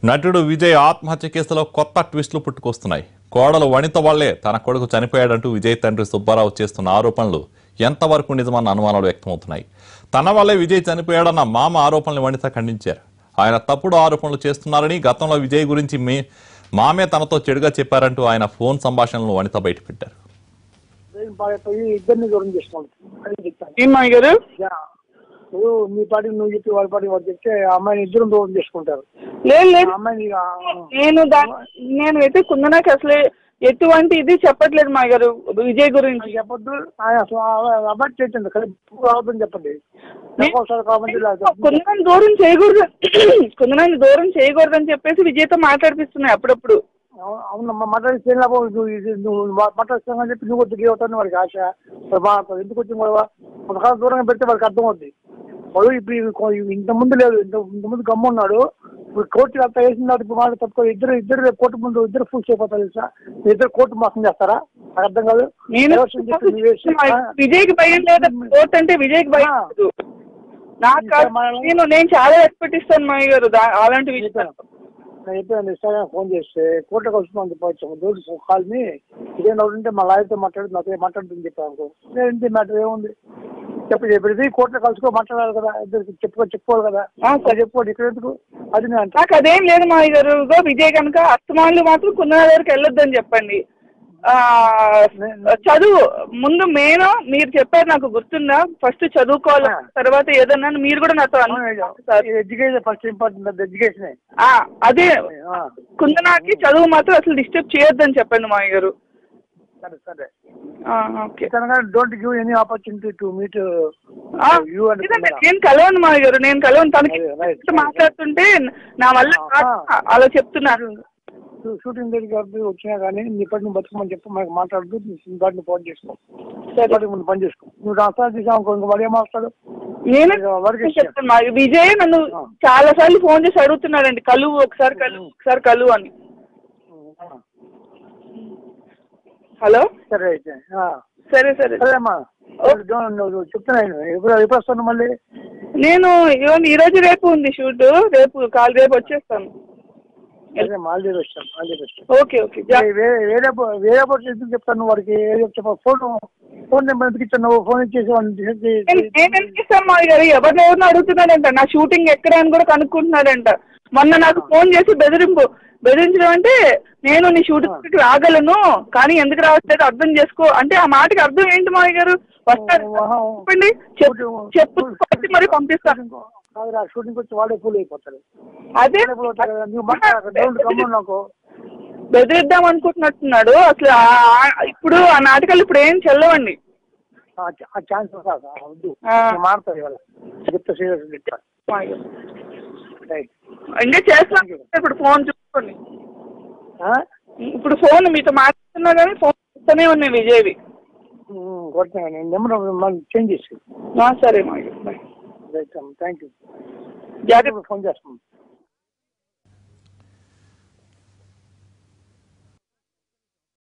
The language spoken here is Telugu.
నటుడు విజయ్ ఆత్మహత్య కేసులో కొత్త ట్విస్టులు పుట్టుకొస్తున్నాయి కోడలు వనిత వాళ్లే తన కొడుకు చనిపోయాడంటూ విజయ్ తండ్రి సుబ్బారావు చేస్తున్న ఆరోపణలు ఎంతవరకు నిజమన్న అనుమానాలు వ్యక్తమవుతున్నాయి తన వల్లే విజయ్ చనిపోయాడన్న మామ ఆరోపణలు వనిత ఖండించారు ఆయన తప్పుడు ఆరోపణలు చేస్తున్నారని గతంలో విజయ్ గురించి మే మామే తనతో చెడుగా చెప్పారంటూ ఆయన ఫోన్ సంభాషణలు వనిత బయటపెట్టారు పోయి ఇద్దరిని దూరం చేసుకోండి అని చెప్తాను ఏం మాయ గారు యా. నువ్వు నీ పాటి నువ్వు చెప్పి వాళ్ళ పాటి వాళ్ళు చెప్తే ఆ అమ్మాయిని ఇద్దరు దూరం చేసుకుంటారు లేదు లేదు ఆ అమ్మాయిని ఇక, నేను దా నేను అయితే కుందనాకి అసలు ఎటువంటి ఇది చెప్పట్లేదు మాయ గారు విజయ్ గురించి ఆ, చెప్పొద్దు ఆయన అసలు అబార్ట్ చేయండి కదా అవద్దని చెప్పండి ఒకసారి కాబట్టి కుందనాన్ని దూరం చేయకూడదు కుందనాన్ని దూరం చేయకూడదని చెప్పేసి విజయ్తో మాట్లాడిపిస్తున్నాయి అప్పుడప్పుడు అవునమ్మా మటన్ చేయలేకపో నువ్వు ఇది నువ్వు మటన్ అని చెప్పి నువ్వు కొద్దిగా అవుతాను వాడికి ఆశ వాడు బాగా ఎందుకు వచ్చింది గొడవ కొంతకాలం దూరంగా పెడితే వాడికి అర్థం అవుద్ది వాడు ఇప్పుడు ఇవి కొ- ఇవి ఇంత ముందు లేదు ఇంత ఇంత ముందు గమ్ము ఉన్నాడు ఇప్పుడు కోర్టు అంతా వేసిన తర్వాత ఇప్పుడు మాట తప్పుకో ఇద్దరు ఇద్దరు రేపు కోర్టు ముందు ఇద్దరు ఫుల్ అయిపోతారు తెలుసా మీ ఇద్దరు కోర్టు మోసం చేస్తారా నాకు అర్థం కాదు నేను ఎవరు చెప్పి నువ్వు వేసి- ఆ, విజయ్కి భయం లేదు కోర్టు అంటే విజయ్కి భయం ఆ. లేదు నాకు కాదు. నేను నేను చాలా ఎక్స్పెక్ట్ ఇస్తాను మాయ గారు దా- అలాంటి విషయాలు నేను చెప్పాను ఇన్స్టాగ్రామ్ ఫోన్ చేస్తే కోర్టుకు వస్తున్నాను చెప్పవచ్చు డోర్ కాల్ మీ ఇదేం డౌట్ ఉంటే మా లాయర్తో మాట్లాడి నాతో మాట్లాడుతుంది చెప్పాను అనుకో నేను ఇంటి మ్యాటర్ ఏముంది చెప్పి చెప్పేది కోర్టులో కలుసుకో మాట్లాడాలి కదా ఇద్దరికి చెప్పుకో చెప్పుకోవాలి కదా ఆ, సరే. చెప్పుకోండి ఇక్కడ ఎందుకు అది నేను అంటే నాకు అదేం లేదు మాయ గారు ఇగో విజయ్ కనుక అస్తమానులు మాత్రం కుందన దగ్గరికి వెళ్ళొద్దని చెప్పండి ఆ, చదువు ముందు నేను మీరు చెప్పారు నాకు గుర్తుందా ఫస్ట్ చదువుకోవాలి ఆ. తర్వాత ఏదన్నా మీరు కూడా నాతో అన్నారు sir. Education first important education ఆ, అదే కుందనాకి చదువు మాత్రం అసలు డిస్టర్బ్ చేయొద్దని చెప్పండి మాయ గారు సరే సరే ఆ, ఓకే కనుక don't give any opportunity to meet ఆ, యూ అండ్ ఇదండి, నేను కలవను మాయ గారు నేను కలవను తనకి అదే, right. మాట్లాడుతుంటే నా వల్ల కాదు. ఆ. అలా చెప్తున్నారు షూటింగ్ దగ్గరికి వరకు వచ్చినా కానీ నీ పని నువ్వు బతుకమని చెప్పి మనకి మాట్లాడుతూ దాన్ని ఫోన్ చేసుకో సరే. వాడికి ముందు పని చేసుకో నువ్వు రాస్తా చేసావు అనుకో ఇంకా వాడు ఏమాస్తాడు నేనే వాడికి ఇష్టం. చెప్తాను మా విజయ్ నన్ను ఆ. చాలా సార్లు ఫోన్ చేసి అడుగుతున్నాడండి కలువు ఒకసారి కలువు ఒకసారి కలువు అని హలో సరే అయితే ఆ. సరే సరే సరే అమ్మా నువ్వు చెప్తున్నాను ఎప్పుడు ఎప్పుడు వస్తాను మళ్ళీ నేను ఇవ్వండి ఈ రోజు రేపు ఉంది షూట్ రేపు కాల్ రేపు వచ్చేస్తాను అదే మాల్దీ వస్తాను మాల్దీ వస్తాను ఓకే ఓకే జా- వేరే వేరే బో- వేరే బోట్ ఎందుకు చెప్తాను వాడికి ఏదో చెప్ప ఫోన్ ఫోన్ నెంబర్ ఎందుకు ఇచ్చాను నువ్వు ఫోన్ ఇచ్చేసి వాడిని చేసి- నేను నేను ఎందుకు ఇస్తాను మా గారు ఎవరిని ఎవరిని అడుగుతున్నాడంట నా షూటింగ్ ఎక్కడ అని కూడా కనుక్కుంటున్నాడంట మొన్న నాకు ఫోన్ చేసి బెదిరింపు బెదిరించడం అంటే నేను నీ షూటింగ్ రాగలను కానీ ఎందుకు రావట్లేదు అర్థం చేసుకో అంటే ఆ మాటకి అర్థం ఏంటి మా గారు వస్తారు ఆహా. చెప్పండి చెప్పు చెప్పు పట్టి మరి పంపిస్తాను కాదురా షూటింగ్ వచ్చి వాడే ఫుల్ అయిపోతాడు అదే వాడే full అవుతాడు కదా. నువ్వు మాట్లాడక డౌన్ కమ్మను నాకు బెదిరిద్దాం అనుకుంటున్నట్టున్నాడు అసలు ఆ- ఆ- ఇప్పుడు ఆ నాటకాలు ఇప్పుడు ఏం చెల్లవండి ఆ చ- ఆ ఛాన్స్ రాదు వద్దు ఆ. నేను మారుతాను ఇవాళ చెప్తా సీరియస్ చెప్తా మా గారు. రైట్ ఇంకా చేస్తాను ఇప్పుడు ఫోన్ చూసుకోండి ఆ? ఇప్పుడు ఫోన్ మీతో మాట్లాడుతున్నా కానీ ఫోన్ చూస్తూనే ఉన్నాయి విజయ్వి ఉమ్, కొట్టినా నేను నెంబర్ మళ్ళీ చేంజ్ చేసి ఆ, సరే మా బాయ్ రైట్ థ్యాంక్ యూ జాగ్రత్త ఫోన్ చేస్తాను